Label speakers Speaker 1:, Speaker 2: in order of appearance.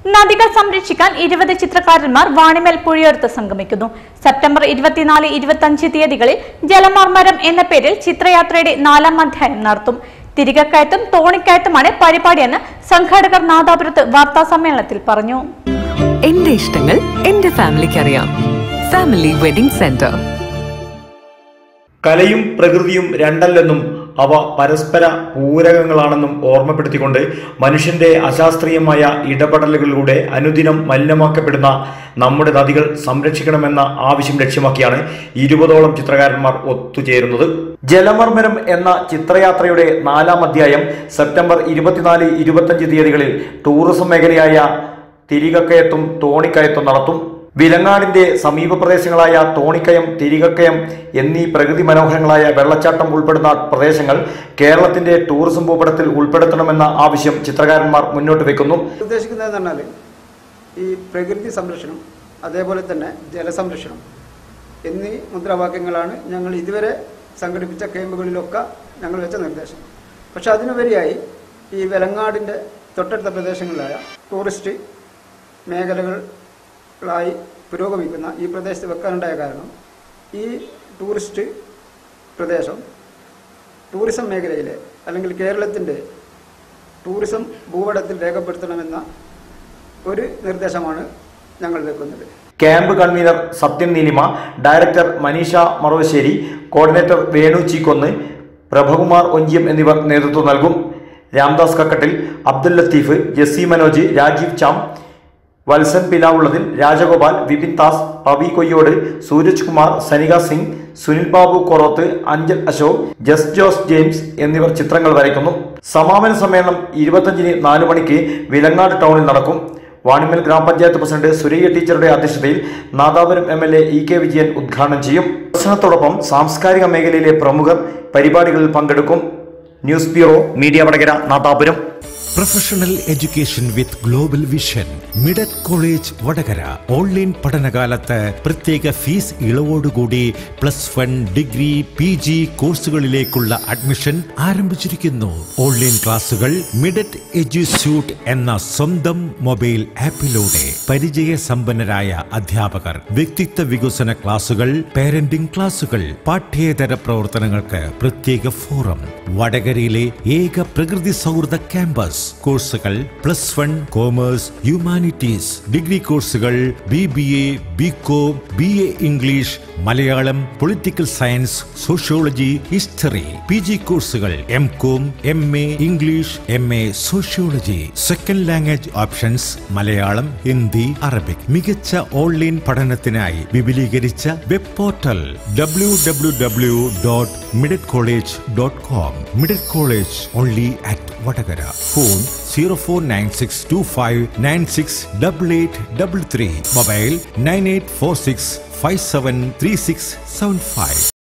Speaker 1: നദികൾ സംരക്ഷിക്കാൻ ഇരുപത് ചിത്രകാരന്മാർ വാണിമേൽ പുഴയോരത്ത് സംഗമിക്കുന്നു സെപ്റ്റംബർ ഇരുപത്തിനാല് ഇരുപത്തിയഞ്ച് തീയതികളിൽ ജലമർമരം എന്ന പേരിൽ ചിത്രയാത്രയുടെ നാലാം അധ്യായം നടത്തും തിരികെക്കയത്തും തോണിക്കയത്തുമാണ് പരിപാടിയെന്ന് സംഘാടകർ നാദാപുരത്ത് വാർത്താ സമ്മേളനത്തിൽ പറഞ്ഞു
Speaker 2: എന്റെ ഇഷ്ടങ്ങൾ എന്റെ ഫാമിലിക്ക് അറിയാം ഫാമിലി വെഡിംഗ് സെന്റർ
Speaker 3: കലയും പ്രകൃതിയും രണ്ടല്ലെന്നും അവ പരസ്പര പൂരകങ്ങളാണെന്നും ഓർമ്മപ്പെടുത്തിക്കൊണ്ട് മനുഷ്യന്റെ അശാസ്ത്രീയമായ ഇടപെടലുകളിലൂടെ അനുദിനം മലിനമാക്കപ്പെടുന്ന നമ്മുടെ നദികൾ സംരക്ഷിക്കണമെന്ന ആവശ്യം ലക്ഷ്യമാക്കിയാണ് ഇരുപതോളം ചിത്രകാരന്മാർ ഒത്തുചേരുന്നത് ജലമർമരം എന്ന ചിത്രയാത്രയുടെ നാലാം അധ്യായം സെപ്റ്റംബർ ഇരുപത്തിനാല് ഇരുപത്തഞ്ച് തീയതികളിൽ ടൂറിസം മേഖലയായ തിരികക്കയത്തും തോണിക്കയത്തും നടത്തും വിലങ്ങാടിന്റെ സമീപ പ്രദേശങ്ങളായ തോണിക്കയം തിരികക്കയം എന്നീ പ്രകൃതി മനോഹരങ്ങളായ വെള്ളച്ചാട്ടം ഉൾപ്പെടുന്ന പ്രദേശങ്ങൾ കേരളത്തിന്റെ ടൂറിസം ഭൂപടത്തിൽ ഉൾപ്പെടുത്തണമെന്ന ആവശ്യം ചിത്രകാരന്മാർ മുന്നോട്ട് വെക്കുന്നു
Speaker 4: ഉദ്ദേശിക്കുന്നതെന്ന് പറഞ്ഞാൽ ഈ പ്രകൃതി സംരക്ഷണം അതേപോലെ തന്നെ ജലസംരക്ഷണം എന്നീ മുദ്രാവാക്യങ്ങളാണ് ഞങ്ങൾ ഇതുവരെ സംഘടിപ്പിച്ച ക്യാമ്പുകളിലൊക്കെ ഞങ്ങൾ വെച്ച നിർദ്ദേശം പക്ഷെ അതിനുപരിയായി ഈ വെലങ്ങാടിൻ്റെ തൊട്ടടുത്ത പ്രദേശങ്ങളിലായ ടൂറിസ്റ്റ് മേഖലകളായി പുരോഗമിക്കുന്ന ഈ പ്രദേശത്ത് വെക്കാനുണ്ടായ കാരണം ഈ ടൂറിസ്റ്റ് പ്രദേശം ടൂറിസം മേഖലയിലെ അല്ലെങ്കിൽ കേരളത്തിൻ്റെ ടൂറിസം ഭൂപടത്തിൽ രേഖപ്പെടുത്തണമെന്ന ഒരു നിർദ്ദേശമാണ് ഞങ്ങൾ വെക്കുന്നത്
Speaker 3: camp convener Sathyan Neelima director Maneesha Maravassery coordinator Venu Cheekonnu Prabhakumar Onchiyam എന്നിവർ നേതൃത്വം നൽകും രാംദാസ് കക്കട്ടിൽ അബ്ദുൽ ലത്തീഫ് ജെസ്സി മനോജ് രാജീവ് ചാം വത്സൻ പിലാവുള്ളതിൽ രാജഗോപാൽ വിപിൻ ദാസ് പവി കൊയ്യോട് സൂരജ് കുമാർ സനിക സിംഗ് സുനിൽ ബാബു കൊറോത്ത് അഞ്ചൽ അശോക് ജസ് ജോസ് ജെയിംസ് എന്നിവർ ചിത്രങ്ങൾ വരയ്ക്കുന്നു സമാപന സമ്മേളനം ഇരുപത്തഞ്ചിന് നാലു മണിക്ക് വിലങ്ങാട് ടൗണിൽ നടക്കും വാണിമൽ ഗ്രാമപഞ്ചായത്ത് പ്രസിഡന്റ് സുരയ്യ ടീച്ചറുടെ അധ്യക്ഷതയിൽ Nadapuram M L A E K Vijayan ഉദ്ഘാടനം ചെയ്യും പ്രദർശനത്തോടൊപ്പം സാംസ്കാരിക മേഖലയിലെ പ്രമുഖർ പരിപാടികളിൽ പങ്കെടുക്കും news bureau media Vadakara Nadapuram
Speaker 5: professional education with global vision Midet college Vadakara online പഠനകാലത്ത് പ്രത്യേക ഫീസ് ഇളവോടുകൂടി plus one degree P G കോഴ്സുകളിലേക്കുള്ള അഡ്മിഷൻ ആരംഭിച്ചിരിക്കുന്നു ഓൺലൈൻ ക്ലാസുകൾ മിഡറ്റ് എഡ്യൂസ്യൂട്ട് എന്ന സ്വന്തം മൊബൈൽ ആപ്പിലൂടെ പരിചയസമ്പന്നരായ അധ്യാപകർ വ്യക്തിത്വ വികസന ക്ലാസുകൾ പാരന്റിംഗ് ക്ലാസുകൾ പാഠ്യേതര പ്രവർത്തനങ്ങൾക്ക് പ്രത്യേക ഫോറം വടകരയിലെ ഏക പ്രകൃതി സൗഹൃദ ക്യാമ്പസ് കോഴ്സുകൾ plus one commerce humanities degree കോഴ്സുകൾ B B A B com B A English Malayalam political science sociology history P G കോഴ്സുകൾ M com M A English M A sociology second language options Malayalam Hindi Arabic മികച്ച online പഠനത്തിനായി വിപുലീകരിച്ച web portal W W W dot Midet college dot com Midet college only at Vadakara phone zero four nine six two five nine six double eight double three mobile nine eight four six five seven three six seven five